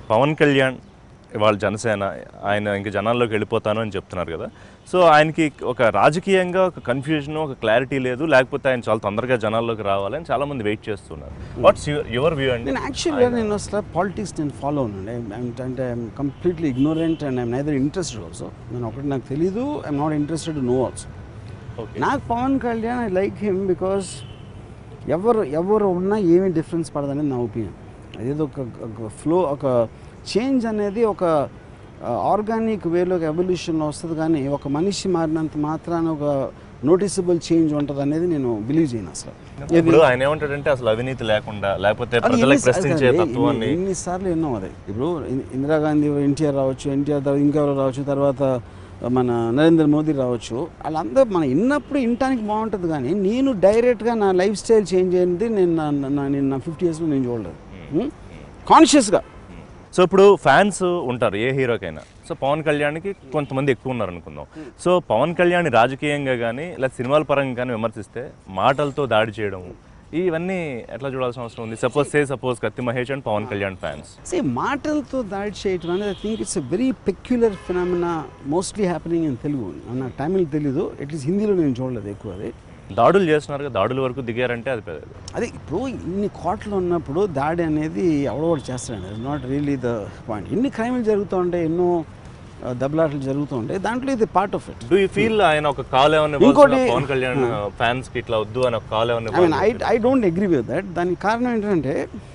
పవన్ కళ్యాణ్ ఇవాళ జనసేన ఆయన ఇంక జనాల్లోకి వెళ్ళిపోతాను అని చెప్తున్నారు కదా సో ఆయనకి ఒక రాజకీయంగా ఒక కన్ఫ్యూజన్ ఒక క్లారిటీ లేదు లేకపోతే ఆయన చాలా తొందరగా జనాల్లోకి రావాలని చాలా మంది వెయిట్ చేస్తున్నారు వాట్స్ యువర్ వ్యూ అండి నేను యాక్చువల్గా నేను అసలు పాలిటిక్స్ నేను ఫాలో అవునండి అంటే I'm completely ignorant and I'm neither interested also నేను ఒకటి నాకు తెలీదు I'm not interested no also okay నాకు Pawan Kalyan I like him because ఎవరు ఎవరు ఉన్నా ఏమీ డిఫరెన్స్ పడదనేది నా ఒపీనియన్ అదేదో ఒక ఫ్లో ఒక చేంజ్ అనేది ఒక ఆర్గానిక్ వేలో ఎవల్యూషన్లో వస్తుంది కానీ ఒక మనిషి మారినంత మాత్రాన ఒక నోటీసబుల్ చేంజ్ ఉంటుంది అనేది నేను బిలీవ్ చేయను అసలు ఇప్పుడు ఆయన ఏమంటాడంటే అసలు అవినీతి లేకుండా లేకపోతే అది ప్రజలకు ఎన్ని- ప్రశ్నించే అదే, తత్వాన్ని ఎన్ని- ఎన్నిసార్లు ఎన్నో అది ఇప్పుడు ఇన్- ఇందిరాగాంధీ ఎన్టీఆర్ రావచ్చు ఎన్టీఆర్ తర్వాత ఇంకెవరు రావచ్చు తర్వాత మన నరేంద్ర మోదీ రావచ్చు వాళ్ళందరూ మనం విన్నప్పుడు వినటానికి బాగుంటుంది కానీ నేను డైరెక్ట్గా నా లైఫ్ స్టైల్ చేంజ్ అయింది నేను నా- నా- నేను నా ఫిఫ్టీ ఇయర్స్లో నేను చూడలేదు కాన్షియస్గా సో ఇప్పుడు ఫ్యాన్స్ ఉంటారు ఏ హీరోకైనా సో పవన్ కళ్యాణ్కి కొంతమంది ఎక్కువ ఉన్నారు అనుకుందాం సో పవన్ కళ్యాణ్ రాజకీయంగా కానీ లేదా సినిమాల పరంగా కానీ విమర్శిస్తే మాటలతో దాడి చేయడం ఇవన్నీ ఎట్లా చూడాల్సిన అవసరం ఉంది suppose say suppose Kathi Mahesh and Pawan Kalyan fans say మాటలతో దాడి చేయటం అనేది I think it's a very peculiar phenomena mostly happening in Telugu నాకు తమిళ్ తెలీదు అట్లీస్ట్ హిందీలో నేను చూడలేదు ఎక్కువ అది దాడులు చేస్తున్నారు కదా దాడుల వరకు దిగారంటే అది పెద్ద అదే ఇప్పుడు ఇన్ని కోట్లు ఉన్నప్పుడు దాడి అనేది ఎవడో చేస్తాడు it's not really the point ఎన్ని క్రైమ్లు జరుగుతూ ఉంటాయి ఎన్నో ఆ, దెబ్బలాటలు జరుగుతూ ఉంటాయి దాంట్లో ఇది part of it do you feel ఆయన ఒక కాల్ ఏమన్నా ఇంకోటి- ఇవ్వాల్సిన పవన్ కళ్యాణ్ ఫ్యాన్స్ కి ఇట్లా వద్దు అని ఒక కాల్ ఏమన్నా ఐ మీన్ ఐ ఇవ్వాలి? I don't agree with that దానికి కారణం ఏంటంటే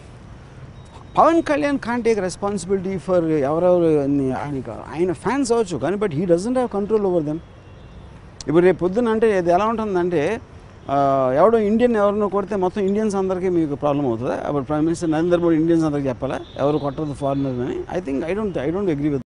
Pawan Kalyan can take responsibility for ఎవరెవరు ని- ఆయనకి ఆయన ఫ్యాన్స్ అవ్వచ్చు కానీ but he doesn't have control over them ఇప్పుడు రేపు పొద్దున అంటే ఇది ఎలా ఉంటుందంటే ఆ, ఎవడో ఇండియన్ ఎవరినో కొడితే మొత్తం ఇండియన్స్ అందరికీ మీకు ప్రాబ్లం అవుతుందా అప్పుడు prime minister Narendra Modi Indians అందరికీ చెప్పాలా ఎవరు కొట్టదు ఫారినర్ అని I think I don't I don't agree with